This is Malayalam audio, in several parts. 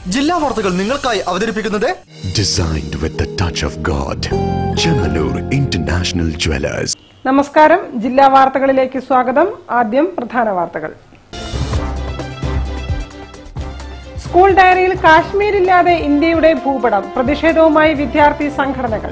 ജില്ലാ വാർത്തകൾ നിങ്ങൾക്കായി അവതരിപ്പിക്കുന്നത് Designed with the touch of God. Chemanur International Jewelers. നമസ്കാരം ജില്ലാ വാർത്തകളിലേക്ക് സ്വാഗതം ആദ്യം പ്രധാന വാർത്തകൾ സ്കൂൾ ഡയറിയിൽ കാശ്മീരില്ലാതെ ഇന്ത്യയുടെ ഭൂപടം പ്രതിഷേധവുമായി വിദ്യാർത്ഥി സംഘടനകൾ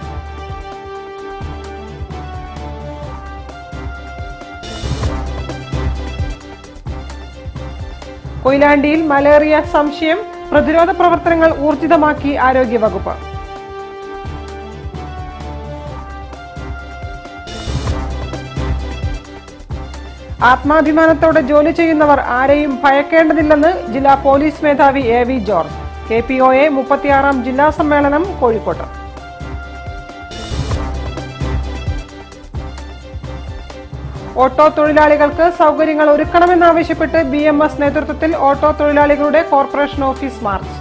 കൊയിലാണ്ടിയിൽ മലേറിയ സംശയം പ്രതിരോധ പ്രവർത്തനങ്ങൾ ഊർജിതമാക്കി ആരോഗ്യവകുപ്പ് ആത്മാഭിമാനത്തോടെ ജോലി ചെയ്യുന്നവർ ആരെയും ഭയക്കേണ്ടതില്ലെന്ന് ജില്ലാ പോലീസ് മേധാവി A V George K P O A മുപ്പത്തിയാറാം ജില്ലാ സമ്മേളനം കോഴിക്കോട്ട് ഓട്ടോ തൊഴിലാളികൾക്ക് സൗകര്യങ്ങൾ ഒരുക്കണമെന്നാവശ്യപ്പെട്ട് ബി എം എസ് നേതൃത്വത്തിൽ ഓട്ടോ തൊഴിലാളികളുടെ കോർപ്പറേഷൻ ഓഫീസ് മാർച്ച്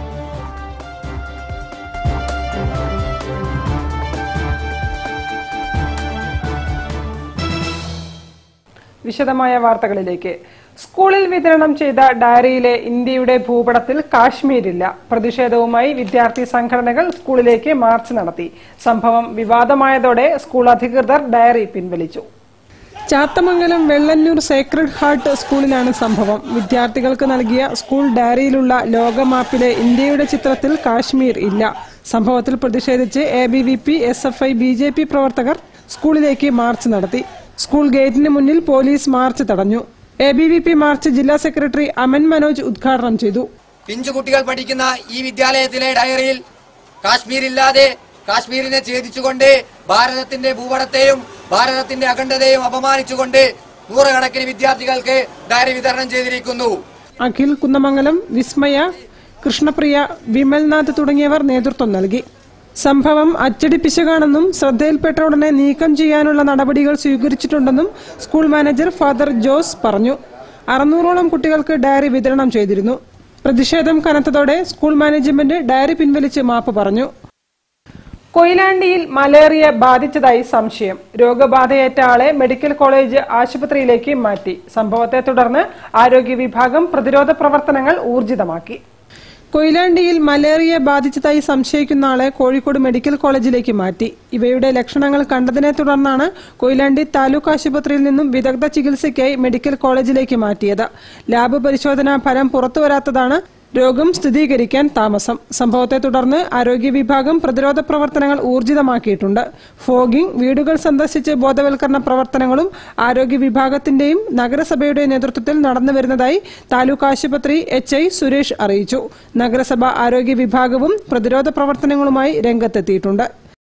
വിശദമായ വാർത്തകളിലേക്ക് സ്കൂളിൽ വിതരണം ചെയ്ത ഡയറിയിലെ ഇന്ത്യയുടെ ഭൂപടത്തിൽ കാശ്മീരില്ല പ്രതിഷേധവുമായി വിദ്യാർത്ഥി സംഘടനകൾ സ്കൂളിലേക്ക് മാർച്ച് നടത്തി സംഭവം വിവാദമായതോടെ സ്കൂൾ അധികൃതർ ഡയറി പിൻവലിച്ചു ചാത്തമംഗലം വെള്ളന്നൂർ സേക്രഡ് ഹാർട്ട് സ്കൂളിലാണ് സംഭവം വിദ്യാർത്ഥികൾക്ക് നൽകിയ സ്കൂൾ ഡയറിയിലുള്ള ലോകമാപ്പിലെ ഇന്ത്യയുടെ ചിത്രത്തിൽ കാശ്മീർ ഇല്ല സംഭവത്തിൽ പ്രതിഷേധിച്ച് A B V P S F I B J P പ്രവർത്തകർ സ്കൂളിലേക്ക് മാർച്ച് നടത്തി സ്കൂൾ ഗേറ്റിന് മുന്നിൽ പോലീസ് മാർച്ച് തടഞ്ഞു A B V P march ജില്ലാ സെക്രട്ടറി അമൻ മനോജ് ഉദ്ഘാടനം ചെയ്തു പിഞ്ചു കുട്ടികൾ പഠിക്കുന്ന ഈ വിദ്യാലയത്തിലെ ഡയറിയിൽ കാശ്മീരില്ലാതെ കാശ്മീരിനെ ഛേദിച്ചുകൊണ്ട് ഭാരതത്തിന്റെ ഭൂപടത്തെയും ഭാരതത്തിന്റെ അഖണ്ഡതയും അപമാനിച്ചുകൊണ്ട് നൂറുകണക്കിന് വിദ്യാർത്ഥികൾക്ക് ഡയറി വിതരണം ചെയ്തിരിക്കുന്നു അഖിൽ കുന്നമംഗലം വിസ്മയ കൃഷ്ണപ്രിയ വിമൽനാഥ് തുടങ്ങിയവർ നേതൃത്വം നൽകി സംഭവം അച്ചടിപ്പിശകാണെന്നും ശ്രദ്ധയിൽപ്പെട്ട ഉടനെ നീക്കം ചെയ്യാനുള്ള നടപടികൾ സ്വീകരിച്ചിട്ടുണ്ടെന്നും സ്കൂൾ മാനേജർ ഫാദർ ജോസ് പറഞ്ഞു അറുന്നൂറോളം കുട്ടികൾക്ക് ഡയറി വിതരണം ചെയ്തിരുന്നു പ്രതിഷേധം കനത്തതോടെ സ്കൂൾ മാനേജ്മെന്റ് ഡയറി പിൻവലിച്ച് മാപ്പ് പറഞ്ഞു കൊയിലാണ്ടിയിൽ മലേറിയ ബാധിച്ചതായി സംശയം രോഗബാധയേറ്റ ആളെ മെഡിക്കൽ കോളേജ് ആശുപത്രിയിലേക്ക് മാറ്റി സംഭവത്തെ തുടർന്ന് ആരോഗ്യ വിഭാഗം പ്രതിരോധ പ്രവർത്തനങ്ങൾ ഊർജിതമാക്കി കൊയിലാണ്ടിയിൽ മലേറിയ ബാധിച്ചതായി സംശയിക്കുന്ന ആളെ കോഴിക്കോട് മെഡിക്കൽ കോളേജിലേക്ക് മാറ്റി ഇവയുടെ ലക്ഷണങ്ങൾ കണ്ടതിനെ തുടർന്നാണ് കൊയിലാണ്ടി താലൂക്ക് ആശുപത്രിയിൽ നിന്നും വിദഗ്ധ ചികിത്സയ്ക്കായി മെഡിക്കൽ കോളേജിലേക്ക് മാറ്റിയത് ലാബ് പരിശോധനാ ഫലം പുറത്തുവരാത്തതാണ് രോഗം സ്ഥിരീകരിക്കാൻ താമസം സംഭവത്തെ തുടർന്ന് ആരോഗ്യ വിഭാഗം പ്രതിരോധ പ്രവർത്തനങ്ങൾ ഊർജിതമാക്കിയിട്ടുണ്ട് ഫോഗിംഗ് വീടുകൾ സന്ദർശിച്ച് ബോധവൽക്കരണ പ്രവർത്തനങ്ങളും ആരോഗ്യ വിഭാഗത്തിന്റെയും നഗരസഭയുടെ നേതൃത്വത്തിൽ നടന്നുവരുന്നതായി താലൂക്ക് ആശുപത്രി എച്ച് ഐ സുരേഷ് അറിയിച്ചു നഗരസഭ ആരോഗ്യ വിഭാഗവും പ്രതിരോധ പ്രവർത്തനങ്ങളുമായി രംഗത്തെത്തിയിട്ടുണ്ട്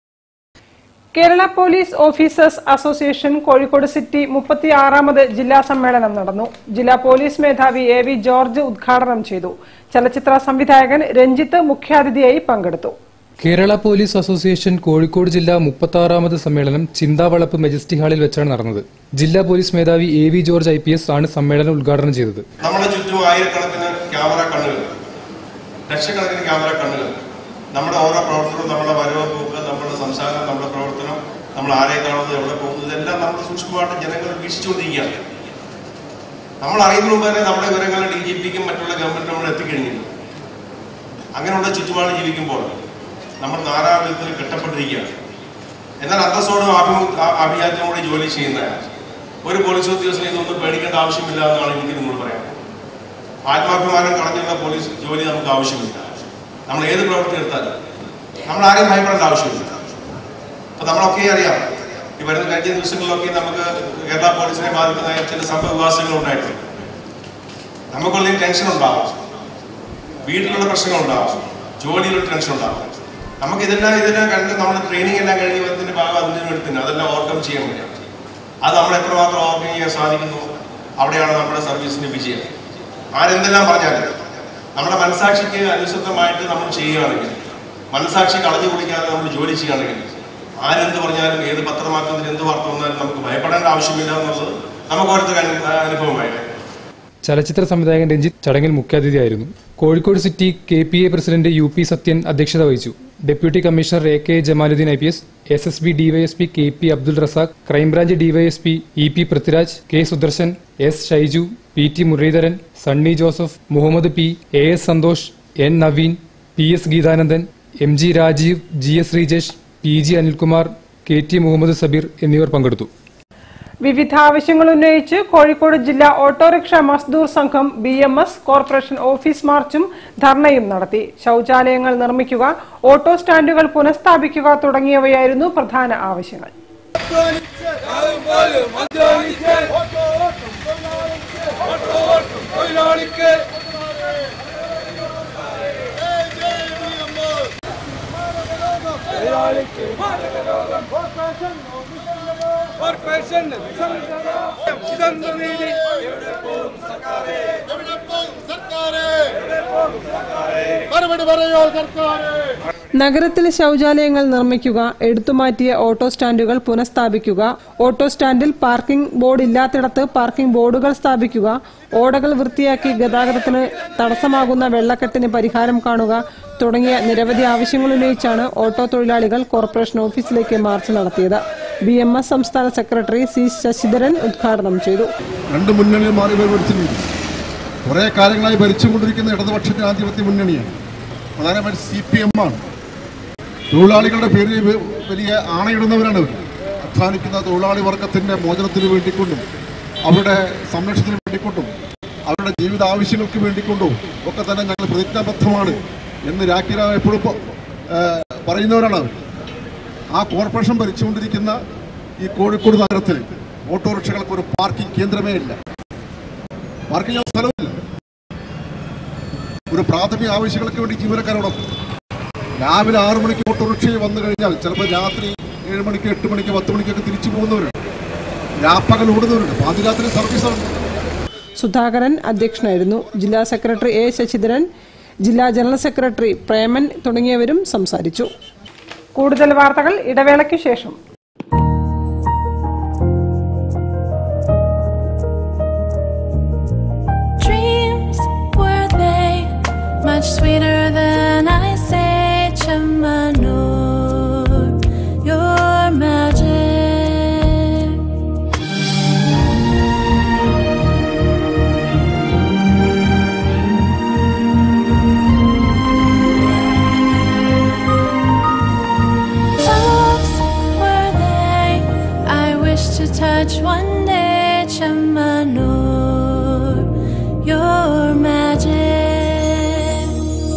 Kerala police officers association Kozhikode city മുപ്പത്തിയാറാമത് ജില്ലാ സമ്മേളനം നടന്നു ജില്ലാ പോലീസ് മേധാവി എ വി ജോർജ് ഉദ്ഘാടനം ചെയ്തു ചലച്ചിത്ര സംവിധായകൻ രഞ്ജിത്ത് മുഖ്യാതിഥിയായി പങ്കെടുത്തു കേരള പോലീസ് അസോസിയേഷൻ കോഴിക്കോട് ജില്ലാ മുപ്പത്താറാമത് സമ്മേളനം ചിന്താവളപ്പ് മജസ്റ്റി ഹാളിൽ വെച്ചാണ് നടന്നത് ജില്ലാ പോലീസ് മേധാവി A V George I P S ആണ് സമ്മേളനം ഉദ്ഘാടനം ചെയ്തത് നമ്മുടെ ചുറ്റും ആയിരക്കണക്കിന് ക്യാമറ കണ്ണുകൾ ലക്ഷക്കണക്കിന് ക്യാമറ കണ്ണുകൾ നമ്മുടെ ഓരോ പ്രവർത്തനവും നമ്മുടെ വരവ് പോക്ക് നമ്മുടെ സംസാരം നമ്മുടെ പ്രവർത്തനം നമ്മൾ ആരെ കാണുന്നത് എവിടെ പോകുന്നത് ഇതെല്ലാം നമ്മൾ സൂക്ഷ്മമായിട്ട് ജനങ്ങൾ വീക്ഷിച്ചുകൊണ്ടിരിക്കുകയാണ് നമ്മൾ അറിയുന്ന മുമ്പ് തന്നെ നമ്മുടെ വിവരങ്ങൾ ഡി ജി പിക്കും മറ്റുള്ള ഗവൺമെന്റ് നമ്മൾ എത്തിക്കഴിഞ്ഞിരുന്നു അങ്ങനെയുള്ള ചുറ്റുപാട് ജീവിക്കുമ്പോൾ നമ്മൾ നാനാ വിധത്തിൽ കെട്ടപ്പെട്ടിരിക്കുകയാണ് എന്നാൽ അന്തസ്സോടും അഭിമു- ആ- അഭിജാത്യത്തോടെ ജോലി ചെയ്യുന്ന ഒരു പോലീസ് ഉദ്യോഗസ്ഥനെ ഇതൊന്നും പേടിക്കേണ്ട ആവശ്യമില്ല എന്നാണ് എനിക്ക് നിങ്ങളോട് പറയാൻ ആത്മാഭിമാനം കളഞ്ഞുള്ള പോലീസ് ജോലി നമുക്ക് ആവശ്യമില്ല നമ്മൾ ഏത് പ്രവൃത്തി എടുത്താലും നമ്മൾ ആരെയും ഭയപ്പെടേണ്ട ആവശ്യമില്ല അപ്പൊ നമ്മളൊക്കെ അറിയാം ഈ വരുന്ന കഴിഞ്ഞ ദിവസങ്ങളിലൊക്കെ നമുക്ക് കേരള പോലീസിനെ ബാധിക്കുന്ന ചില സംഭവ വികാസങ്ങൾ ഉണ്ടായിട്ടുണ്ട് നമുക്കുള്ളിൽ ടെൻഷൻ ഉണ്ടാവും വീട്ടിലുള്ള പ്രശ്നങ്ങൾ ഉണ്ടാവും ജോലിയിലുള്ള ടെൻഷൻ ഉണ്ടാവും നമുക്ക് ഇതെല്ലാം ഇതെല്ലാം കണ്ട് നമ്മുടെ ട്രെയിനിങ് എല്ലാം കഴിഞ്ഞ് വരുന്നതിന്റെ ഭാഗം അതിന് വേണ്ടി തന്നെ അതെല്ലാം ഓവർകം ചെയ്യാൻ വേണ്ടിയാണ് അത് നമ്മൾ എത്രമാത്രം ഓവർകം ചെയ്യാൻ സാധിക്കുന്നു അവിടെയാണ് നമ്മുടെ സർവീസിന്റെ വിജയം ആരെന്തെല്ലാം പറഞ്ഞാലും നമ്മുടെ മനസാക്ഷിക്ക് അനുസൃതമായിട്ട് നമ്മൾ ചെയ്യുകയാണെങ്കിൽ മനസാക്ഷി കളഞ്ഞു കുടിക്കാതെ നമ്മൾ ജോലി ചെയ്യുകയാണെങ്കിൽ ആരെന്ത് പറഞ്ഞാലും ഏത് പത്രമാക്കുന്നതിന് എന്ത് വാർത്ത വന്നാലും നമുക്ക് ഭയപ്പെടേണ്ട ആവശ്യമില്ല എന്നുള്ളത് നമുക്ക് ഓരോരുത്തർ അനുഭവമായി ചലച്ചിത്ര സംവിധായകൻ രഞ്ജിത്ത് ചടങ്ങിൽ മുഖ്യാതിഥിയായിരുന്നു Kozhikode city K P A president U P Sathyan അധ്യക്ഷത വഹിച്ചു deputy commissioner A K Jamaluddin I P S S S B DYSP K P Abdul Razak crime branch DYSP E P Prithviraj K Sudarshan S Shaiju P T Muraleedharan Sunny Joseph Muhammad P A S Santhosh N Naveen P S Geethanandan M G Rajeev G S Sreejesh P G Anilkumar K T Muhammad Sabeer എന്നിവർ പങ്കെടുത്തു വിവിധ ആവശ്യങ്ങൾ ഉന്നയിച്ച് കോഴിക്കോട് ജില്ലാ autorickshaw Mazdoor Sangham B M S corporation office മാർച്ചും ധർണയും നടത്തി ശൌചാലയങ്ങൾ നിർമ്മിക്കുക ഓട്ടോ സ്റ്റാൻഡുകൾ പുനഃസ്ഥാപിക്കുക തുടങ്ങിയവയായിരുന്നു പ്രധാന ആവശ്യങ്ങൾ നഗരത്തിൽ ശൌചാലയങ്ങൾ നിർമ്മിക്കുക എടുത്തുമാറ്റിയ ഓട്ടോ സ്റ്റാൻഡുകൾ പുനഃസ്ഥാപിക്കുക ഓട്ടോ സ്റ്റാൻഡിൽ പാർക്കിംഗ് ബോർഡ് ഇല്ലാത്തിടത്ത് പാർക്കിംഗ് ബോർഡുകൾ സ്ഥാപിക്കുക ഓടകൾ വൃത്തിയാക്കി ഗതാഗതത്തിന് തടസ്സമാകുന്ന വെള്ളക്കെട്ടിന് പരിഹാരം കാണുക തുടങ്ങിയ നിരവധി ആവശ്യങ്ങൾ ഉന്നയിച്ചാണ് ഓട്ടോ തൊഴിലാളികൾ കോർപ്പറേഷൻ ഓഫീസിലേക്ക് മാർച്ച് നടത്തിയത് ബി എം എസ് സംസ്ഥാന സെക്രട്ടറി സി ശശിധരൻ ഉദ്ഘാടനം ചെയ്തു രണ്ട് മുന്നണികൾ മാറി ഇവർ ഭരിച്ചിട്ടുണ്ട് കുറേ കാലങ്ങളായി ഭരിച്ചുകൊണ്ടിരിക്കുന്ന ഇടതുപക്ഷ ജനാധിപത്യ മുന്നണിയാണ് പ്രധാനമായിട്ട് സി പി എം ആണ് തൊഴിലാളികളുടെ പേരിൽ ഇവ- വലിയ ആണയിടുന്നവരാണ് ഇവർ അധ്വാനിക്കുന്ന തൊഴിലാളി വർഗത്തിൻ്റെ മോചനത്തിന് വേണ്ടിക്കൊണ്ടും അവരുടെ സംരക്ഷണത്തിന് വേണ്ടിക്കൊണ്ടും അവരുടെ ജീവിത ആവശ്യങ്ങൾക്ക് വേണ്ടിക്കൊണ്ടും ഒക്കെ തന്നെ ഞങ്ങൾ പ്രതിജ്ഞാബദ്ധമാണ് എന്ന് രാഖിരാവ് എപ്പോഴും പ- ഏഹ് പറയുന്നവരാണ് അവർ ആ കോർപ്പറേഷൻ ഭരിച്ചുകൊണ്ടിരിക്കുന്ന ഈ കോഴിക്കോട് നഗരത്തിൽ ഓട്ടോറിക്ഷകൾക്ക് ഒരു പാർക്കിംഗ് കേന്ദ്രമേ ഇല്ല പാർക്കിംഗ് സ്ഥലമില്ല ഒരു പ്രാഥമിക ആവശ്യങ്ങൾക്ക് വേണ്ടി ജീവനക്കാരോടൊപ്പം രാവിലെ ആറു മണിക്ക് ഓട്ടോറിക്ഷയിൽ വന്നു കഴിഞ്ഞാൽ ചിലപ്പോൾ രാത്രി ഏഴ് മണിക്ക് എട്ട് മണിക്ക് പത്ത് മണിക്കൊക്കെ തിരിച്ചു പോകുന്നവരുണ്ട് രാപ്പകൽ ഓടുന്നവരുണ്ട് പാതിരാത്രി സർവീസാണ് സുധാകരൻ അധ്യക്ഷനായിരുന്നു ജില്ലാ സെക്രട്ടറി എ ശശിധരൻ ജില്ലാ ജനറൽ സെക്രട്ടറി പ്രേമൻ തുടങ്ങിയവരും സംസാരിച്ചു കൂടുതൽ വാർത്തകൾ ഇടവേളയ്ക്ക് ശേഷം Dreams were they much sweeter than I say, Chamanur, your magic. Songs were they I wish to touch one day, Chamanur, your magic.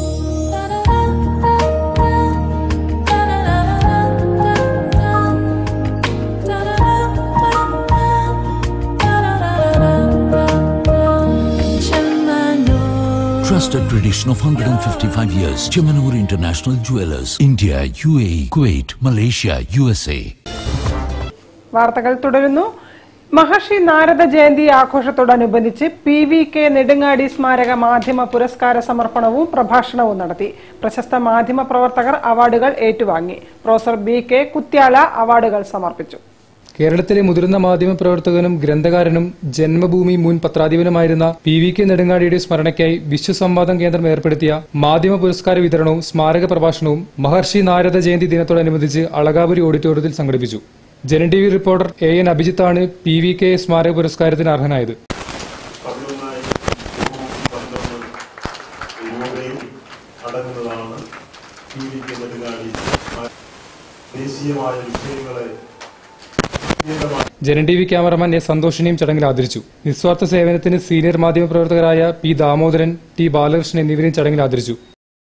Chamanur. Trusted tradition of 155 years. Chemanur International Jewelers. India, UAE, Kuwait, Malaysia, USA. വാർത്തകൾ തുടരുന്നു മഹർഷി നാരദ ജയന്തി ആഘോഷത്തോടനുബന്ധിച്ച് പി വി കെ നെടുങ്ങാടി സ്മാരക മാധ്യമ പുരസ്കാര സമർപ്പണവും പ്രഭാഷണവും നടത്തി പ്രശസ്ത മാധ്യമ പ്രവർത്തകർ അവാർഡുകൾ ഏറ്റുവാങ്ങി പ്രൊഫസർ ബി കെ കുത്യാല അവാർഡുകൾ സമർപ്പിച്ചു കേരളത്തിലെ മുതിർന്ന മാധ്യമ പ്രവർത്തകനും ഗ്രന്ഥകാരനും ജന്മഭൂമി മുൻ പത്രാധിപനുമായിരുന്ന പി വി കെ നെടുങ്ങാടിയുടെ സ്മരണയ്ക്കായി വിശ്വസംവാദം കേന്ദ്രം ഏർപ്പെടുത്തിയ മാധ്യമ പുരസ്കാര വിതരണവും സ്മാരക പ്രഭാഷണവും മഹർഷി നാരദ ജയന്തി ദിനത്തോടനുബന്ധിച്ച് അളകാപുരി ഓഡിറ്റോറിയത്തിൽ സംഘടിപ്പിച്ചു Janam T V reporter A N അഭിജിത്താണ് പി വി കെ സ്മാരക പുരസ്കാരത്തിന് അർഹനായത് പതിനൊന്നായി പന്ത്രണ്ട് യോഗയും അടങ്ങുന്നതാണ് ടി വിക്ക് നെടുങ്ങാടി ദേശീയമായ വിഷയങ്ങളെ കേന്ദ്രമായി Janam T V cameraman A സന്തോഷിനെയും ചടങ്ങിൽ ആദരിച്ചു നിസ്വാർത്ഥ സേവനത്തിന് സീനിയർ മാധ്യമ പ്രവർത്തകരായ പി ദാമോദരൻ ടി ബാലകൃഷ്ണൻ എന്നിവരെയും ചടങ്ങിൽ ആദരിച്ചു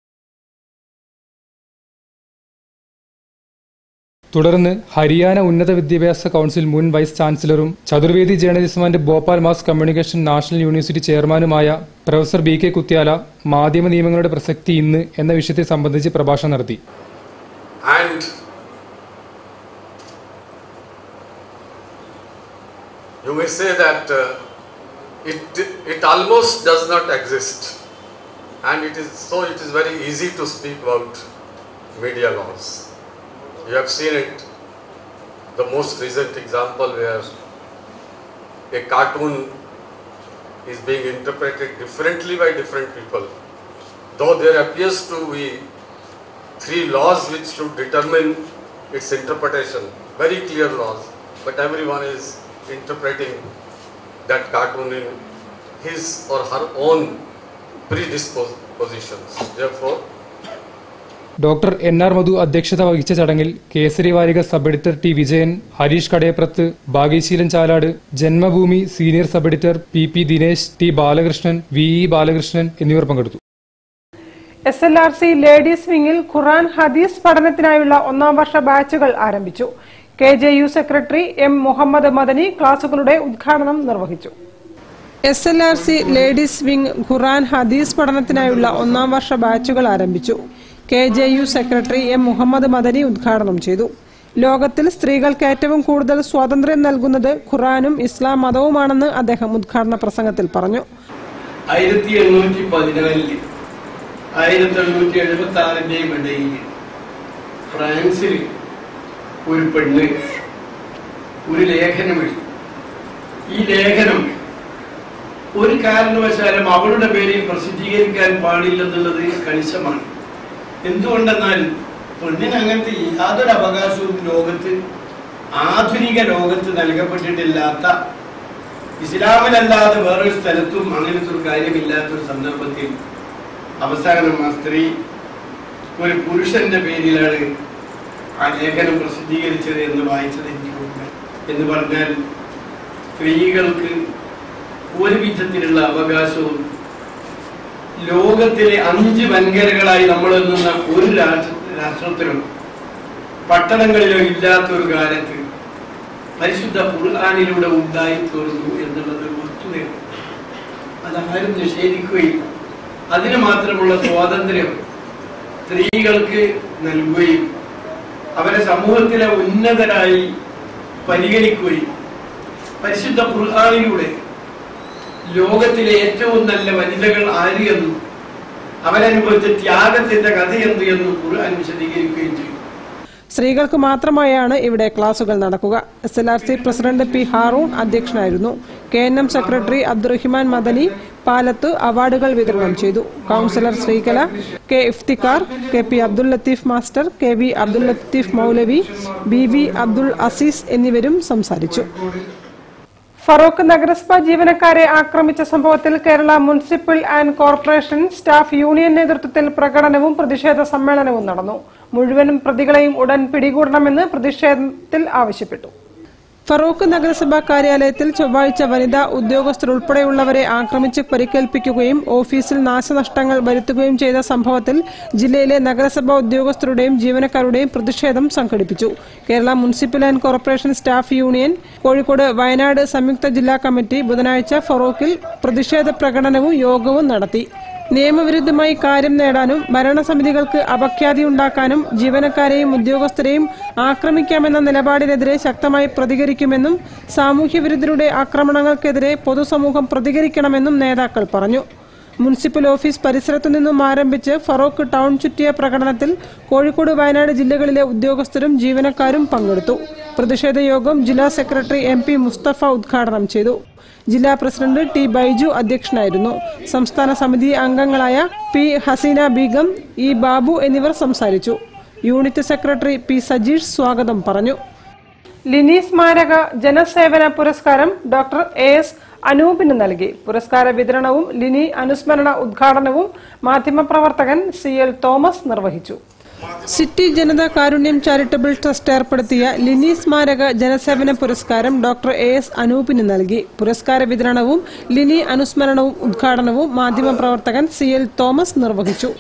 തുടർന്ന് ഹരിയാന ഉന്നത വിദ്യാഭ്യാസ കൌൺസിൽ മുൻ വൈസ് ചാൻസലറും Chaturvedi journalism and Bhopal mass communication national university ചെയർമാനുമായ പ്രൊഫസർ ബി കെ കുത്യാല മാധ്യമ നിയമങ്ങളുടെ പ്രസക്തി ഇന്ന് എന്ന വിഷയത്തെ സംബന്ധിച്ച് പ്രഭാഷണം നടത്തി and you may say that uh, it, it almost does not exist and it is so it is very easy to speak about media laws. You have seen it, the most recent example where a cartoon is being interpreted differently by different people. Though there appears to be three laws which should determine its interpretation, very clear laws, but everyone is interpreting that cartoon in his or her own predisposed positions. Therefore, doctor N R Madhu അധ്യക്ഷത വഹിച്ച ചടങ്ങിൽ കേസരി വാരിക sub editor T Vijayan Harish Kadayaprath Bhagyaseelan Chalad Janmabhumi senior sub editor P P Dinesh T Balakrishnan V E Balakrishnan എന്നിവർ പങ്കെടുത്തു S L R C ladies വിംഗിൽ ഖുറാൻ ഹദീസ് പഠനത്തിനായുള്ള ഒന്നാം വർഷ ബാച്ചുകൾ ആരംഭിച്ചു K J U secretary M Muhammad Madani ക്ലാസുകളുടെ ഉദ്ഘാടനം നിർവഹിച്ചു S L R C ladies wing Quran Hadith പഠനത്തിനായുള്ള ഒന്നാം വർഷ ബാച്ചുകൾ ആരംഭിച്ചു K J U secretary M Muhammad Madani ഉദ്ഘാടനം ചെയ്തു ലോകത്തിൽ സ്ത്രീകൾക്ക് ഏറ്റവും കൂടുതൽ സ്വാതന്ത്ര്യം നൽകുന്നത് ഖുറാനും ഇസ്ലാം മതവുമാണെന്ന് അദ്ദേഹം ഉദ്ഘാടന പ്രസംഗത്തിൽ പറഞ്ഞു ആയിരത്തി എണ്ണൂറ്റി പതിനാലില് ആയിരത്തി എണ്ണൂറ്റി എഴുപത്തി ആറിന്റെയും ഇടയിൽ ഫ്രാൻസിൽ ഒരു പെണ്ണ് ഒരു ലേഖനം എഴുതി ഈ ലേഖനം ഒരു കാരണവശാലും അവളുടെ പേരിൽ പ്രസിദ്ധീകരിക്കാൻ പാടില്ലെന്നുള്ളത് കണിശമാണ് എന്തുകൊണ്ടെന്നാൽ പെണ്ണിന് അങ്ങനത്തെ യാതൊരു അവകാശവും ലോകത്ത് ആധുനിക ലോകത്ത് നൽകപ്പെട്ടിട്ടില്ലാത്ത ഇസ്ലാമിലല്ലാതെ വേറൊരു സ്ഥലത്തും അങ്ങനത്തെ ഒരു കാര്യമില്ലാത്തൊരു സന്ദർഭത്തിൽ അവസാനം ആ സ്ത്രീ ഒരു പുരുഷന്റെ പേരിലാണ് ആ ലേഖനം പ്രസിദ്ധീകരിച്ചത് എന്ന് വായിച്ചത് എനിക്ക് ഓർമ്മ എന്ന് പറഞ്ഞാൽ സ്ത്രീകൾക്ക് ഒരു വിധത്തിലുള്ള അവകാശവും ലോകത്തിലെ അഞ്ച് വൻകരകളായി നമ്മൾ എണ്ണുന്ന ഒരു രാഷ്ട്ര രാഷ്ട്രത്തിലും പട്ടണങ്ങളിലോ ഇല്ലാത്ത ഒരു കാലത്ത് പരിശുദ്ധ ഖുർആാനിലൂടെ ഉണ്ടായി തീർന്നു എന്നുള്ളത് ഒരു വസ്തുതയാണ് അതാരും നിഷേധിക്കുകയില്ല അതിന് മാത്രമുള്ള സ്വാതന്ത്ര്യം സ്ത്രീകൾക്ക് നൽകുകയും അവരെ സമൂഹത്തിലെ ഉന്നതരായി പരിഗണിക്കുകയും പരിശുദ്ധ ഖുർആാനിലൂടെ ലോകത്തിലെ ഏറ്റവും നല്ല വനിതകൾ ആര് എന്നും അവരനുഭവിച്ച ത്യാഗത്തിന്റെ കഥ എന്ത് എന്നും ഖുർആൻ വിശദീകരിക്കുകയും ചെയ്യും സ്ത്രീകൾക്ക് മാത്രമായാണ് ഇവിടെ ക്ലാസുകൾ നടക്കുക S L R C president P Haroon അധ്യക്ഷനായിരുന്നു K N M secretary Abdurahiman Madani Palath അവാർഡുകൾ വിതരണം ചെയ്തു councillor Sreekala K Iftikhar K P Abdul Latheef master K V Abdul Latheef Moulavi B V Abdul Azeez എന്നിവരും സംസാരിച്ചു ഫറൂഖ് നഗരസഭ ജീവനക്കാരെ ആക്രമിച്ച സംഭവത്തിൽ Kerala municipal and corporation staff union നേതൃത്വത്തിൽ പ്രകടനവും പ്രതിഷേധ സമ്മേളനവും നടന്നു മുഴുവനും പ്രതികളെയും ഉടൻ പിടികൂടണമെന്ന് പ്രതിഷേധത്തിൽ ആവശ്യപ്പെട്ടു ഫറൂഖ് നഗരസഭാ കാര്യാലയത്തിൽ ചൊവ്വാഴ്ച വനിതാ ഉദ്യോഗസ്ഥരുൾപ്പെടെയുള്ളവരെ ആക്രമിച്ച് പരിക്കേൽപ്പിക്കുകയും ഓഫീസിൽ നാശനഷ്ടങ്ങൾ വരുത്തുകയും ചെയ്ത സംഭവത്തിൽ ജില്ലയിലെ നഗരസഭാ ഉദ്യോഗസ്ഥരുടെയും ജീവനക്കാരുടെയും പ്രതിഷേധം സംഘടിപ്പിച്ചു Kerala municipal and corporation staff union Kozhikode Wayanad സംയുക്ത ജില്ലാ കമ്മിറ്റി ബുധനാഴ്ച ഫറൂഖിൽ പ്രതിഷേധ പ്രകടനവും യോഗവും നടത്തി നിയമവിരുദ്ധമായി കാര്യം നേടാനും ഭരണസമിതികൾക്ക് അപഖ്യാതിയുണ്ടാക്കാനും ജീവനക്കാരെയും ഉദ്യോഗസ്ഥരെയും ആക്രമിക്കാമെന്ന നിലപാടിനെതിരെ ശക്തമായി പ്രതികരിക്കുമെന്നും സാമൂഹ്യവിരുദ്ധരുടെ ആക്രമണങ്ങൾക്കെതിരെ പൊതുസമൂഹം പ്രതികരിക്കണമെന്നും നേതാക്കൾ പറഞ്ഞു മുനിസിപ്പൽ ഓഫീസ് പരിസരത്തു നിന്നും ആരംഭിച്ച് ഫറോക്ക് ടൗൺ ചുറ്റിയ പ്രകടനത്തിൽ കോഴിക്കോട് വയനാട് ജില്ലകളിലെ ഉദ്യോഗസ്ഥരും ജീവനക്കാരും പങ്കെടുത്തു പ്രതിഷേധ യോഗം ജില്ലാ സെക്രട്ടറി എം പി മുസ്തഫ ഉദ്ഘാടനം ചെയ്തു ജില്ലാ പ്രസിഡന്റ് ടി ബൈജു അധ്യക്ഷനായിരുന്നു സംസ്ഥാന സമിതി അംഗങ്ങളായ പി ഹസീന ബീഗം ഇ ബാബു എന്നിവർ സംസാരിച്ചു യൂണിറ്റ് സെക്രട്ടറി പി സജീഷ് സ്വാഗതം പറഞ്ഞു ലിനി സ്മാരക ജനസേവന പുരസ്കാരം ഡോക്ടർ എ എസ് അനൂപിന് നൽകി പുരസ്കാര വിതരണവും ലിനി അനുസ്മരണ ഉദ്ഘാടനവും മാധ്യമപ്രവർത്തകൻ സി എൽ തോമസ് നിർവഹിച്ചു city Janatha Karunyam charitable trust ഏർപ്പെടുത്തിയ ലിനി സ്മാരക ജനസേവന പുരസ്കാരം ഡോക്ടർ എ എസ് അനൂപിന് നൽകി പുരസ്കാര വിതരണവും ലിനി അനുസ്മരണവും ഉദ്ഘാടനവും മാധ്യമപ്രവർത്തകൻ സി എൽ തോമസ് നിർവഹിച്ചു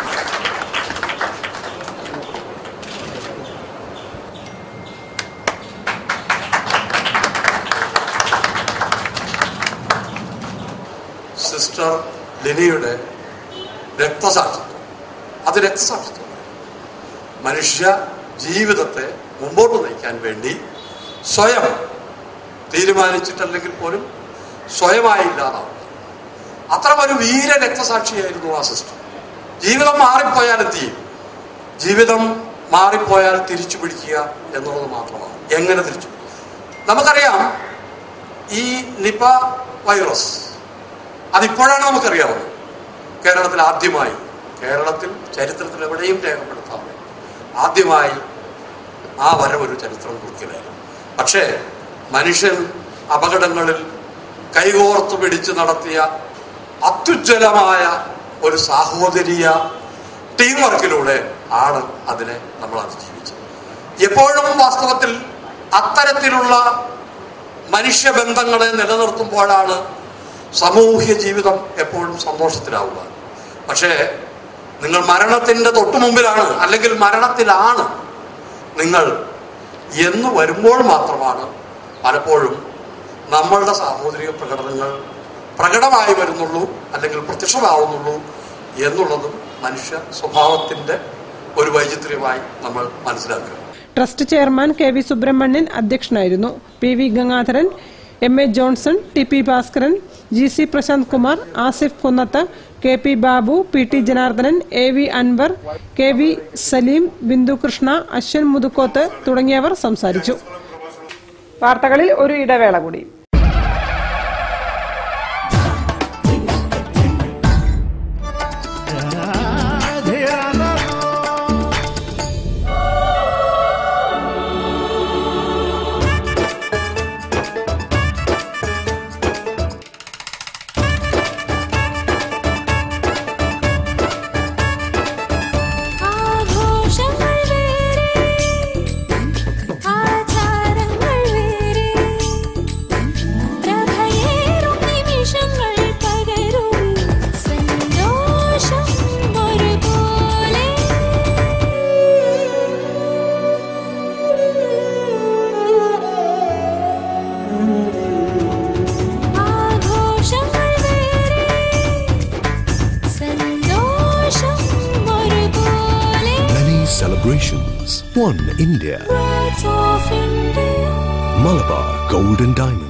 സിസ്റ്റർ ലിനിയുടെ രക്തസാക്ഷിത്വം അത് രക്തസാക്ഷിത്വം മനുഷ്യ ജീവിതത്തെ മുമ്പോട്ട് നയിക്കാൻ വേണ്ടി സ്വയം തീരുമാനിച്ചിട്ടല്ലെങ്കിൽ പോലും സ്വയമായി ഇല്ലാതാവുക അത്ര ഒരു വീര രക്തസാക്ഷിയായിരുന്നു ആ സിസ്റ്റർ ജീവിതം മാറിപ്പോയാൽ എന്ത് ചെയ്യും ജീവിതം മാറിപ്പോയാൽ തിരിച്ചു പിടിക്കുക എന്നുള്ളത് മാത്രമാണ് എങ്ങനെ തിരിച്ചു പിടിക്കുക നമുക്കറിയാം ഈ നിപ വൈറസ് അതിപ്പോഴാണ് നമുക്കറിയാവുന്നത് കേരളത്തിൽ ആദ്യമായി കേരളത്തിൽ ചരിത്രത്തിൽ എവിടെയും രേഖപ്പെടുത്താതെ ആദ്യമായി ആ വരവൊരു ചരിത്രം കുറിക്കലായിരുന്നു പക്ഷേ മനുഷ്യൻ അപകടങ്ങളിൽ കൈകോർത്ത് പിടിച്ച് നടത്തിയ അത്യുജ്വലമായ ഒരു സാഹോദര്യ ടീം വർക്കിലൂടെ ആണ് അതിനെ നമ്മൾ അതിജീവിച്ചത് എപ്പോഴും വാസ്തവത്തിൽ അത്തരത്തിലുള്ള മനുഷ്യബന്ധങ്ങളെ നിലനിർത്തുമ്പോഴാണ് സാമൂഹ്യ ജീവിതം എപ്പോഴും സന്തോഷത്തിലാവുക പക്ഷേ നിങ്ങൾ മരണത്തിൻ്റെ തൊട്ടു മുമ്പിലാണ് അല്ലെങ്കിൽ മരണത്തിലാണ് നിങ്ങൾ എന്ന് വരുമ്പോൾ മാത്രമാണ് പലപ്പോഴും നമ്മളുടെ സാമൂഹിക പ്രകടനങ്ങൾ പ്രകടമായി വരുന്നുള്ളൂ അല്ലെങ്കിൽ പ്രത്യക്ഷമാവുന്നുള്ളൂ എന്നുള്ളതും മനുഷ്യ സ്വഭാവത്തിൻ്റെ ഒരു വൈചിത്ര്യമായി നമ്മൾ മനസ്സിലാക്കുക trust chairman K V Subrahmanyan അധ്യക്ഷനായിരുന്നു P V Gangadharan M A Johnson T P Bhaskaran G C Prasanth Kumar Asif Kunnath K P Babu P T Janardhanan A V Anwar K V Saleem Bindu Krishna Ashwan Muthukkoth തുടങ്ങിയവർ സംസാരിച്ചു വാർത്തകളിൽ ഒരു ഇടവേള കൂടി ആഘോഷങ്ങൾ വേറെ ആചാരങ്ങൾ വേറെ പ്രഭയേറും നിമിഷങ്ങൾ പകരും സന്തോഷം ഒരുപോലെ ആഘോഷങ്ങൾ വേറെ സന്തോഷം ഒരുപോലെ Many celebrations. One India. Words of India Malabar Gold and Diamonds.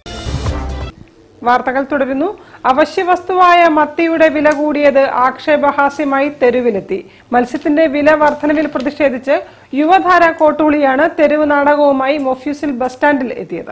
വാർത്തകൾ തുടരുന്നു അവശ്യ വസ്തുവായ മത്തിയുടെ വില കൂടിയത് ആക്ഷേപഹാസ്യമായി തെരുവിലെത്തി മത്സ്യത്തിന്റെ വില വർധനവിൽ പ്രതിഷേധിച്ച് യുവധാര കോട്ടൂളിയാണ് തെരുവ് നാടകവുമായി മൊഫ്യൂസിൽ ബസ് സ്റ്റാൻഡിൽ എത്തിയത്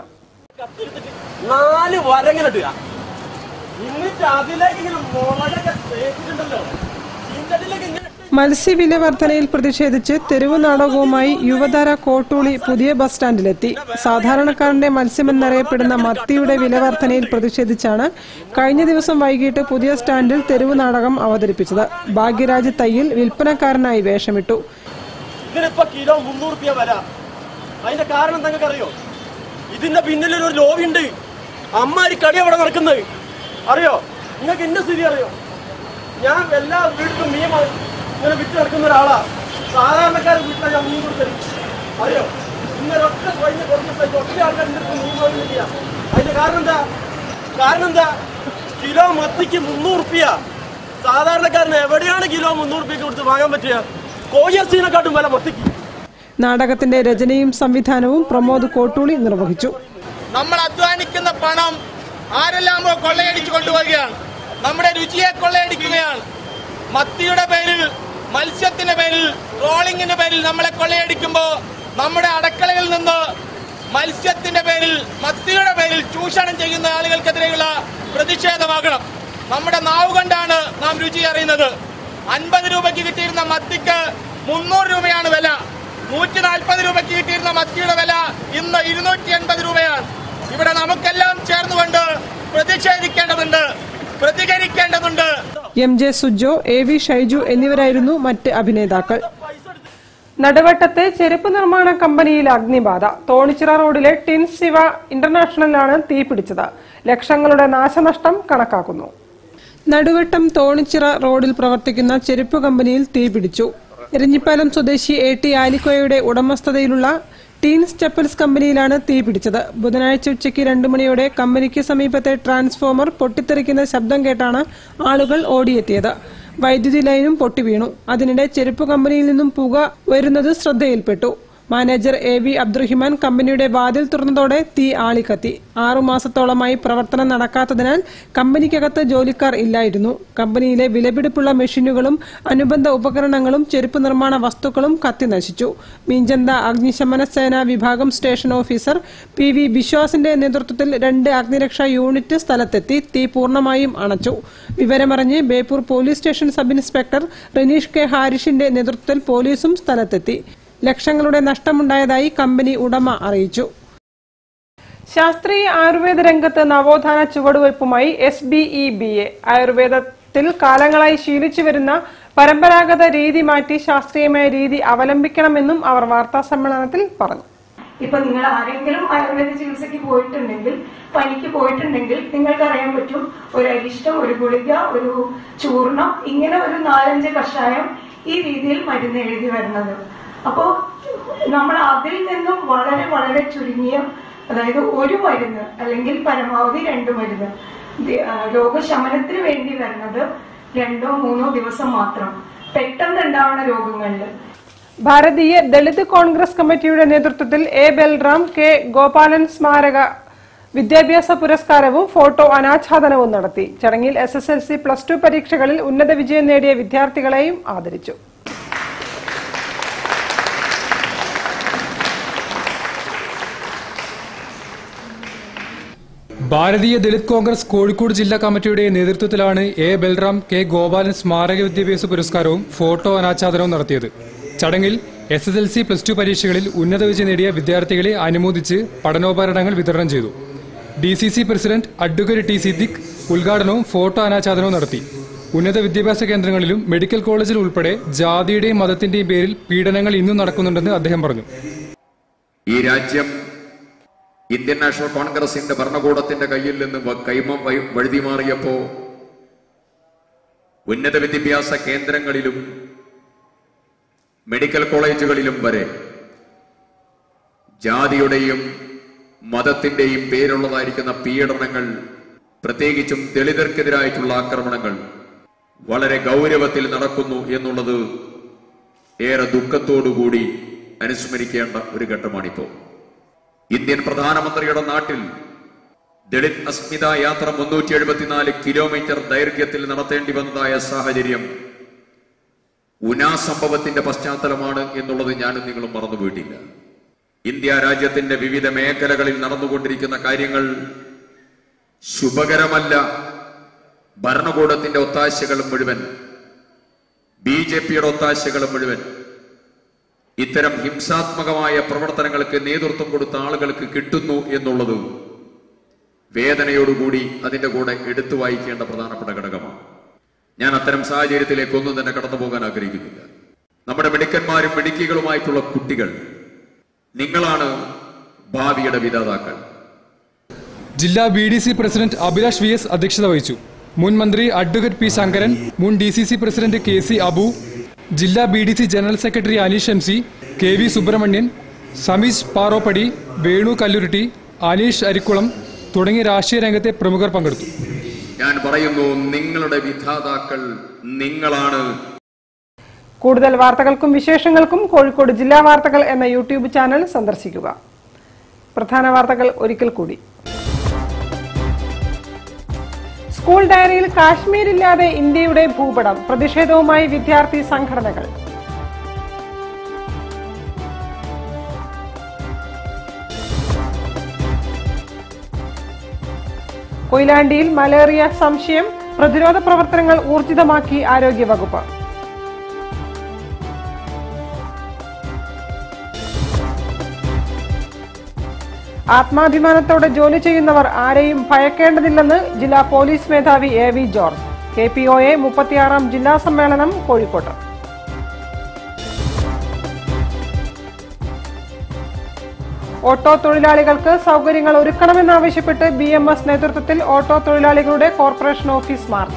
നാല് വരങ്ങനെ ഇടുക എന്നിട്ട് അതിലേക്ക് ഇങ്ങനെ മുളകൊക്കെ തേച്ചിട്ടുണ്ടല്ലോ ചീഞ്ചട്ടിലേക്ക് ഇങ്ങനെ മത്സ്യവില വർധനയിൽ പ്രതിഷേധിച്ച് തെരുവ് നാടകവുമായി യുവതാര കോട്ടൂളി പുതിയ ബസ് സ്റ്റാൻഡിലെത്തി സാധാരണക്കാരന്റെ മത്സ്യമെന്നറിയപ്പെടുന്ന മത്തിയുടെ വില വർധനയിൽ പ്രതിഷേധിച്ചാണ് കഴിഞ്ഞ ദിവസം വൈകിട്ട് പുതിയ സ്റ്റാൻഡിൽ തെരുവ് നാടകം അവതരിപ്പിച്ചത് ഭാഗ്യരാജ് തയ്യിൽ വിൽപ്പനക്കാരനായി വേഷമിട്ടു ഇതിനിപ്പോ കിലോ മുന്നൂറ് രൂപ വര അതിന്റെ കാരണം നിങ്ങൾക്ക് അറിയോ ഇതിന്റെ പിന്നിൽ ഒരു ലോബി ഉണ്ട് അമ്മാരി കടി അവിടെ നടക്കുന്നത് അറിയോ നിങ്ങൾക്ക് എന്റെ സ്ഥിതി അറിയോ ഞാൻ എല്ലാ വീട്ടിലും മീൻ വാ- ഇങ്ങനെ വിറ്റ് നടക്കുന്ന ഒരാളാ സാധാരണക്കാരെ വീട്ടിലാണ് ഞാൻ മീൻ കൊടുത്തത് അറിയോ ഇന്നലെ ഒറ്റ കഴിഞ്ഞ കുറച്ച് ദിവസമായിട്ട് ഒറ്റ ആൾക്കാർ എൻ്റെ അടുത്ത് മീൻ വാങ്ങുന്നില്ല അതിന്റെ കാരണം എന്താ കാരണം എന്താ കിലോ മത്തിക്ക് മുന്നൂറ് റുപ്യ സാധാരണക്കാരന് എവിടെയാണ് കിലോ മുന്നൂറ് റുപ്യക്ക് കൊടുത്ത് വാങ്ങാൻ പറ്റുക കോയർച്ചീനെക്കാട്ടും വില മത്തിക്ക് നാടകത്തിന്റെ രചനയും സംവിധാനവും പ്രമോദ് കോട്ടൂളി നിർവഹിച്ചു നമ്മൾ അധ്വാനിക്കുന്ന പണം ആരെല്ലാമോ കൊള്ളയടിച്ചു കൊണ്ടുപോവുകയാണ് നമ്മുടെ രുചിയെ കൊള്ളയടിക്കുകയാണ് മത്തിയുടെ പേരിൽ മത്സ്യത്തിന്റെ പേരിൽ ട്രോളിങ്ങിന്റെ പേരിൽ നമ്മളെ കൊള്ളയടിക്കുമ്പോൾ നമ്മുടെ അടുക്കളയിൽ നിന്ന് മത്സ്യത്തിന്റെ പേരിൽ മത്തിയുടെ പേരിൽ ചൂഷണം ചെയ്യുന്ന ആളുകൾക്കെതിരെയുള്ള പ്രതിഷേധമാകണം നമ്മുടെ നാവ് കൊണ്ടാണ് നാം രുചി അറിയുന്നത് അൻപത് രൂപയ്ക്ക് കിട്ടിയിരുന്ന മത്തിക്ക് മുന്നൂറ് രൂപയാണ് വില നൂറ്റി നാൽപ്പത് രൂപയ്ക്ക് കിട്ടിയിരുന്ന മത്തിയുടെ വില ഇന്ന് ഇരുന്നൂറ്റി എൺപത് രൂപയാണ് ഇവിടെ നമുക്കെല്ലാം ചേർന്നുകൊണ്ട് പ്രതിഷേധിക്കേണ്ടതുണ്ട് പ്രതികരിക്കേണ്ടതുണ്ട് M J Sujo A V Shaiju എന്നിവരായിരുന്നു മറ്റ് അഭിനേതാക്കൾ നടുവട്ടത്തെ ചെരുപ്പ് നിർമ്മാണ കമ്പനിയിൽ അഗ്നിബാധ തോണിച്ചിറ റോഡിലെ ടിൻ ശിവ ഇന്റർനാഷണലിലാണ് തീ പിടിച്ചത് ലക്ഷങ്ങളുടെ നാശനഷ്ടം കണക്കാക്കുന്നു നടുവട്ടം തോണിച്ചിറ റോഡിൽ പ്രവർത്തിക്കുന്ന ചെരുപ്പ് കമ്പനിയിൽ തീ പിടിച്ചു എരഞ്ഞിപ്പാലം സ്വദേശി എ ടി ആലിക്കോയുടെ ഉടമസ്ഥതയിലുള്ള ടീൻസ് ചപ്പൽസ് കമ്പനിയിലാണ് തീ പിടിച്ചത് ബുധനാഴ്ച ഉച്ചയ്ക്ക് രണ്ടു മണിയോടെ കമ്പനിക്ക് സമീപത്തെ ട്രാൻസ്ഫോമർ പൊട്ടിത്തെറിക്കുന്ന ശബ്ദം കേട്ടാണ് ആളുകൾ ഓടിയെത്തിയത് വൈദ്യുതി ലൈനും പൊട്ടിവീണു അതിനിടെ ചെരുപ്പ് കമ്പനിയിൽ നിന്നും പുക വരുന്നത് ശ്രദ്ധയിൽപ്പെട്ടു മാനേജർ എ വി അബ്ദുറഹിമാൻ കമ്പനിയുടെ വാതിൽ തുറന്നതോടെ തീ ആളിക്കത്തി ആറുമാസത്തോളമായി പ്രവർത്തനം നടക്കാത്തതിനാൽ കമ്പനിക്കകത്ത് ജോലിക്കാർ ഇല്ലായിരുന്നു കമ്പനിയിലെ വിലപിടിപ്പുള്ള മെഷീനുകളും അനുബന്ധ ഉപകരണങ്ങളും ചെരുപ്പ് നിർമ്മാണ വസ്തുക്കളും കത്തി നശിച്ചു മീഞ്ചന്ത അഗ്നിശമന സേന വിഭാഗം സ്റ്റേഷൻ ഓഫീസർ പി വി ബിശ്വാസിന്റെ നേതൃത്വത്തിൽ രണ്ട് അഗ്നിരക്ഷാ യൂണിറ്റ് സ്ഥലത്തെത്തി തീ പൂർണ്ണമായും അണച്ചു വിവരമറിഞ്ഞ് Beypore police station sub inspector Raneesh K ഹാരിഷിന്റെ നേതൃത്വത്തിൽ പോലീസും സ്ഥലത്തെത്തി ലക്ഷങ്ങളുടെ നഷ്ടമുണ്ടായതായി കമ്പനി ഉടമ അറിയിച്ചു ശാസ്ത്രീയ ആയുർവേദ രംഗത്ത് നവോത്ഥാന ചുവടുവയ്പുമായി S B E B A Ayurveda നേതൃത്വത്തിൽ കാലങ്ങളായി ശീലിച്ചു വരുന്ന പരമ്പരാഗത രീതി മാറ്റി ശാസ്ത്രീയമായ രീതി അവലംബിക്കണമെന്നും അവർ വാർത്താ സമ്മേളനത്തിൽ പറഞ്ഞു ഇപ്പൊ നിങ്ങൾ ആരെങ്കിലും ആയുർവേദ ചികിത്സയ്ക്ക് പോയിട്ടുണ്ടെങ്കിൽ പനിക്ക് പോയിട്ടുണ്ടെങ്കിൽ നിങ്ങൾക്ക് അറിയാൻ പറ്റും ഒരു അരിഷ്ടം ഒരു ഗുളിക ഒരു ചൂർണം ഇങ്ങനെ ഒരു നാലഞ്ച് കഷായം ഈ രീതിയിൽ മരുന്ന് എഴുതി വരുന്നത് അപ്പോ നമ്മൾ അതിൽ നിന്നും വളരെ വളരെ ചുരുങ്ങിയ അതായത് ഒരു മരുന്ന് അല്ലെങ്കിൽ പരമാവധി രണ്ട് മരുന്ന് ദി- ആ, രോഗശമനത്തിന് വേണ്ടി വരുന്നത് രണ്ടോ മൂന്നോ ദിവസം മാത്രം പെട്ടെന്ന് ഉണ്ടാവുന്ന രോഗങ്ങളിൽ ഭാരതീയ ദളിത് കോൺഗ്രസ് കമ്മിറ്റിയുടെ നേതൃത്വത്തിൽ എ ബൽറാം കെ ഗോപാലൻ സ്മാരക വിദ്യാഭ്യാസ പുരസ്കാരവും ഫോട്ടോ അനാച്ഛാദനവും നടത്തി ചടങ്ങിൽ S S L C plus two പരീക്ഷകളിൽ ഉന്നത വിജയം നേടിയ വിദ്യാർത്ഥികളെയും ആദരിച്ചു ഭാരതീയ ദളിത് കോൺഗ്രസ് കോഴിക്കോട് ജില്ലാ കമ്മിറ്റിയുടെ നേതൃത്വത്തിലാണ് എ ബൽറാം കെ ഗോപാലൻ സ്മാരക വിദ്യാഭ്യാസ പുരസ്കാരവും ഫോട്ടോ അനാച്ഛാദനവും നടത്തിയത് ചടങ്ങിൽ S S L C plus two പരീക്ഷകളിൽ ഉന്നത വിജയം നേടിയ വിദ്യാർത്ഥികളെ അനുമോദിച്ച് പഠനോപകരണങ്ങൾ വിതരണം ചെയ്തു D C C president advocate T Siddique ഉദ്ഘാടനവും ഫോട്ടോ അനാച്ഛാദനവും നടത്തി ഉന്നത വിദ്യാഭ്യാസ കേന്ദ്രങ്ങളിലും മെഡിക്കൽ കോളേജിൽ ഉൾപ്പെടെ ജാതിയുടെയും മതത്തിന്റെയും പേരിൽ പീഡനങ്ങൾ ഇന്നും നടക്കുന്നുണ്ടെന്ന് അദ്ദേഹം പറഞ്ഞു ഈ രാജ്യം ഇന്ത്യൻ നാഷണൽ കോൺഗ്രസിന്റെ ഭരണകൂടത്തിന്റെ കയ്യിൽ നിന്ന് വ- കൈമ വഴി- വഴുതിമാറിയപ്പോ ഉന്നത വിദ്യാഭ്യാസ കേന്ദ്രങ്ങളിലും മെഡിക്കൽ കോളേജുകളിലും വരെ ജാതിയുടെയും മതത്തിന്റെയും പേരുള്ളതായിരിക്കുന്ന പീഡനങ്ങൾ പ്രത്യേകിച്ചും ദളിതർക്കെതിരായിട്ടുള്ള ആക്രമണങ്ങൾ വളരെ ഗൗരവത്തിൽ നടക്കുന്നു എന്നുള്ളത് ഏറെ ദുഃഖത്തോടുകൂടി അനുസ്മരിക്കേണ്ട ഒരു ഘട്ടമാണിപ്പോ ഇന്ത്യൻ പ്രധാനമന്ത്രിയുടെ നാട്ടിൽ ദളിത് അസ്മിത യാത്ര മുന്നൂറ്റി എഴുപത്തിനാല് കിലോമീറ്റർ ദൈർഘ്യത്തിൽ നടത്തേണ്ടി വന്നതായ സാഹചര്യം ഉനാ സംഭവത്തിന്റെ പശ്ചാത്തലമാണ് എന്നുള്ളത് ഞാനും നിങ്ങളും മറന്നുപോയിട്ടില്ല ഇന്ത്യ രാജ്യത്തിന്റെ വിവിധ മേഖലകളിൽ നടന്നുകൊണ്ടിരിക്കുന്ന കാര്യങ്ങൾ ശുഭകരമല്ല ഭരണകൂടത്തിന്റെ ഒത്താശകൾ മുഴുവൻ ബി ജെ പിയുടെ ഒത്താശകൾ മുഴുവൻ ഇത്തരം ഹിംസാത്മകമായ പ്രവർത്തനങ്ങൾക്ക് നേതൃത്വം കൊടുത്ത ആളുകൾക്ക് കിട്ടുന്നു എന്നുള്ളത് വേദനയോടുകൂടി അതിന്റെ കൂടെ എടുത്തു വായിക്കേണ്ട പ്രധാനപ്പെട്ട ഘടകമാണ് ഞാൻ അത്തരം സാഹചര്യത്തിലേക്കൊന്നും തന്നെ കടന്നു പോകാൻ ആഗ്രഹിക്കുന്നില്ല നമ്മുടെ മിടുക്കന്മാരും മിടുക്കികളുമായിട്ടുള്ള കുട്ടികൾ നിങ്ങളാണ് ഭാവിയുടെ വിധാതാക്കൾ ജില്ലാ B D C president Abhilash V S അധ്യക്ഷത വഹിച്ചു മുൻ മന്ത്രി അഡ്വക്കേറ്റ് പി ശങ്കരൻ മുൻ D C C president K C Abu ജില്ലാ B D C general secretary Aneesh M C K V Subrahmanyan Sameej Paroppadi Venu Kalluruti Aneesh Arikkulam തുടങ്ങിയ രാഷ്ട്രീയ രംഗത്തെ പ്രമുഖർ പങ്കെടുത്തു ഞാൻ പറയുന്നു നിങ്ങളുടെ വിധാതാക്കൾ നിങ്ങളാണ് കൂടുതൽ വാർത്തകൾക്കും വിശേഷങ്ങൾക്കും കോഴിക്കോട് ജില്ലാ വാർത്തകൾ എന്ന യൂട്യൂബ് ചാനൽ സന്ദർശിക്കുക പ്രധാന വാർത്തകൾ ഒരിക്കൽ കൂടി സ്കൂൾ ഡയറിയിൽ കാശ്മീരില്ലാതെ ഇന്ത്യയുടെ ഭൂപടം പ്രതിഷേധവുമായി വിദ്യാർത്ഥി സംഘടനകൾ കൊയിലാണ്ടിയിൽ മലേറിയ സംശയം പ്രതിരോധ പ്രവർത്തനങ്ങൾ ഊർജിതമാക്കി ആരോഗ്യവകുപ്പ് ആത്മാഭിമാനത്തോടെ ജോലി ചെയ്യുന്നവർ ആരെയും ഭയക്കേണ്ടതില്ലെന്ന് ജില്ലാ പോലീസ് മേധാവി A V George K P O A മുപ്പത്തിയാറാം ജില്ലാ സമ്മേളനം കോഴിക്കോട്ട് ഓട്ടോ തൊഴിലാളികൾക്ക് സൗകര്യങ്ങൾ ഒരുക്കണമെന്നാവശ്യപ്പെട്ട് ബി എം എസ് നേതൃത്വത്തിൽ ഓട്ടോ തൊഴിലാളികളുടെ കോർപ്പറേഷൻ ഓഫീസ് മാർച്ച്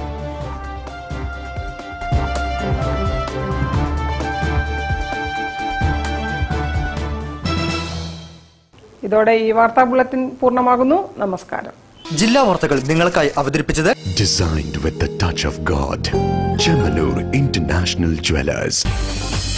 ഇതോടെ ഈ വാർത്താ ബുള്ളറ്റിൻ പൂർണ്ണമാകുന്നു നമസ്കാരം ജില്ലാ വാർത്തകൾ നിങ്ങൾക്കായി അവതരിപ്പിച്ചത് Designed with the touch of God. Chemanur International Jewelers.